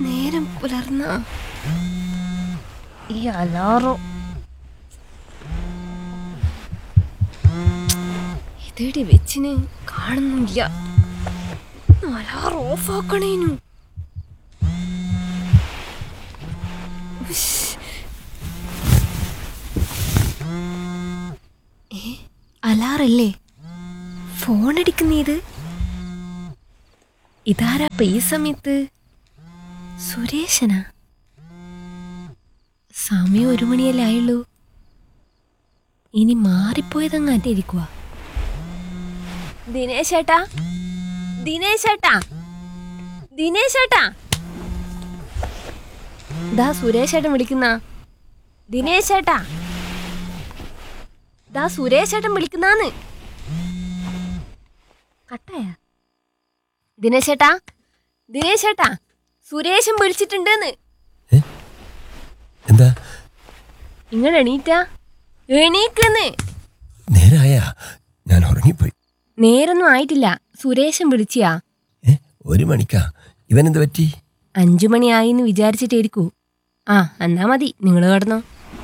നേരം പുലർന്ന ഈ അലാറോ ഇതേടി വെച്ചിന് കാണുന്നില്ല അലാറ് ഓഫാക്കണേനു ഉഷ്. ഏ അലാറല്ലേ ഫോൺ അടിക്കുന്ന ഇത് ഇതാരാ ഇപ്പൊ ഈ സമയത്ത് സുരേഷനാ സമയം ഒരു മണിയല്ലേ ആയുള്ളൂ ഇനി മാറിപ്പോയതങ്ങാറ്റ ഇരിക്കുക ദിനേശേട്ടാ ദിനേശേട്ടാ ദിനേശേട്ടാ ദാ സുരേഷേട്ടൻ വിളിക്കുന്ന ദിനേശേട്ടാ ദാ സുരേഷേട്ടൻ വിളിക്കുന്നാന്ന് കട്ടായ ദിനേശേട്ടാ ദിനേശേട്ടാ സുരേഷൻ വിളിച്ചിട്ടുണ്ടെന്ന് എന്താ ഇങ്ങനെ എണീറ്റാ എണീക്കെന്ന് നേരായ ഞാൻ ഉറങ്ങിപ്പോയി നേരൊന്നും ആയിട്ടില്ല സുരേഷൻ വിളിച്ചിയാ ഏ ഒരു മണിക്കാ ഇവനെന്ത് പറ്റി അഞ്ചു മണിയായിന്ന് വിചാരിച്ചിട്ടേരിക്കൂ ആ എന്നാ മതി നിങ്ങൾ കിടന്നോ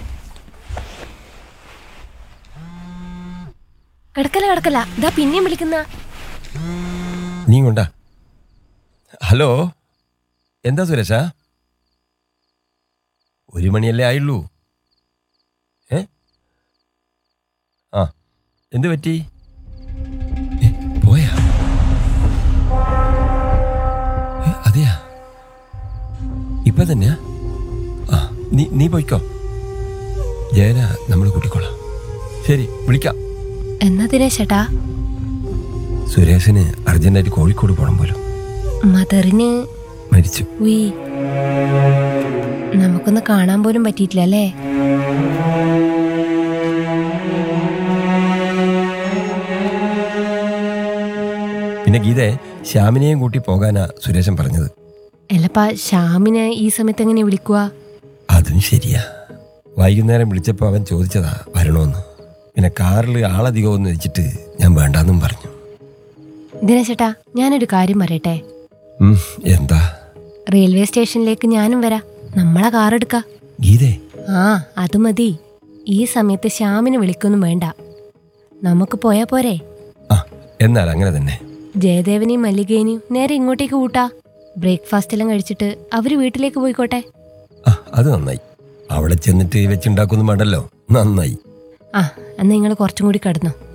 കിടക്കല കിടക്കല ഇതാ പിന്നെയും വിളിക്കുന്ന നീ കൊണ്ടാ ഹലോ എന്താ സുരേഷ ഒരു മണിയല്ലേ ആയുള്ളൂ ഏ ആ എന്ത് പറ്റി ഏ, പോയാ ഏ, അതെയാ ഇപ്പൊ തന്നെയാ ആ നീ നീ പോയിക്കോ ജയന നമ്മൾ കൂട്ടിക്കോളാം ശരി വിളിക്കാം എന്നാ ദിനേശേട്ടാ സുരേഷിന് അർജന്റായിട്ട് കോഴിക്കോട് പോകണം പോലും മദറിന് മരിച്ചു ഉയ് നമുക്കൊന്ന് കാണാൻ പോലും പറ്റിയിട്ടില്ല അല്ലേ പിന്നെ ഗീതയെ ശ്യാമിനെയും കൂട്ടി പോകാനാ സുരേഷൻ പറഞ്ഞത് അല്ലപ്പാ ശ്യാമിനെ ഈ സമയത്ത് എങ്ങനെ വിളിക്കുക അതും ശരിയാ വൈകുന്നേരം വിളിച്ചപ്പോൾ അവൻ ചോദിച്ചതാ വരണോന്ന് പിന്നെ കാറിൽ ആളധികമൊന്നും വെച്ചിട്ട് ഞാൻ വേണ്ടാന്നും പറഞ്ഞു ദിനേശേട്ടാ ഞാനൊരു കാര്യം പറയട്ടെ ഉം, എന്താ റെയിൽവേ സ്റ്റേഷനിലേക്ക് ഞാനും വരാം നമ്മളെ കാർ എടുക്കാം ഗീതേ ആ അത് മതി ഈ സമയത്ത് ശ്യാമിനെ വിളിക്കൊന്നും വേണ്ട നമുക്ക് പോയാ പോരെ ആ എന്നാൽ അങ്ങനെ തന്നെ ജയദേവനെയും മല്ലികേനെയും നേരെ ഇങ്ങോട്ടേക്ക് കൂട്ടാ ബ്രേക്ക്ഫാസ്റ്റ് എല്ലാം കഴിച്ചിട്ട് അവര് വീട്ടിലേക്ക് പോയിക്കോട്ടെ ആ അത് നന്നായി അവിടെ ചെന്നിട്ട് വെച്ചുണ്ടാക്കൊന്നും വേണ്ടല്ലോ നന്നായി ആ എന്നാ നിങ്ങൾ കുറച്ചും കൂടി കിടന്നോ